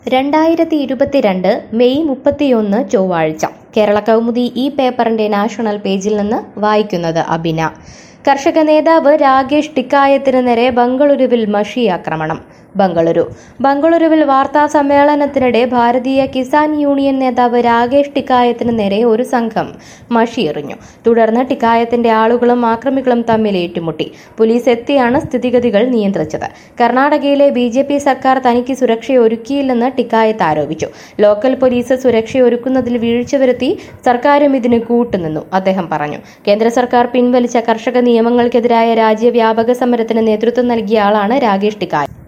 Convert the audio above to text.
രണ്ടായിരത്തി ഇരുപത്തിരണ്ട് മെയ് മുപ്പത്തിയൊന്ന് ചൊവ്വാഴ്ച കേരള കൗമുദി ഈ പേപ്പറിന്റെ നാഷണൽ പേജിൽ നിന്ന് വായിക്കുന്നത് അബിന കർഷക നേതാവ് രാകേഷ് ടിക്കായത്തിന് നേരെ ബംഗളൂരുവിൽ മഷി ആക്രമണം ബംഗളൂരു ബംഗളൂരുവിൽ വാർത്താ സമ്മേളനത്തിനിടെ ഭാരതീയ കിസാൻ യൂണിയൻ നേതാവ് രാകേഷ് ടിക്കായത്തിന് നേരെ ഒരു സംഘം മഷി എറിഞ്ഞു തുടർന്ന് ടിക്കായത്തിന്റെ ആളുകളും ആക്രമികളും തമ്മിൽ ഏറ്റുമുട്ടി പോലീസ് എത്തിയാണ് സ്ഥിതിഗതികൾ നിയന്ത്രിച്ചത് കർണാടകയിലെ ബി ജെ പി സർക്കാർ തനിക്ക് സുരക്ഷയൊരുക്കിയില്ലെന്ന് ടിക്കായത്ത് ആരോപിച്ചു ലോക്കൽ പോലീസ് സുരക്ഷയൊരുക്കുന്നതിൽ വീഴ്ച വരുത്തി സർക്കാരും ഇതിന് കൂട്ടുനിന്നു അദ്ദേഹം പറഞ്ഞു കേന്ദ്ര സർക്കാർ പിൻവലിച്ച കർഷക നിയമങ്ങൾക്കെതിരായ രാജ്യവ്യാപക സമരത്തിന് നേതൃത്വം നൽകിയ ആളാണ് രാകേഷ് ടിക്കായത്ത്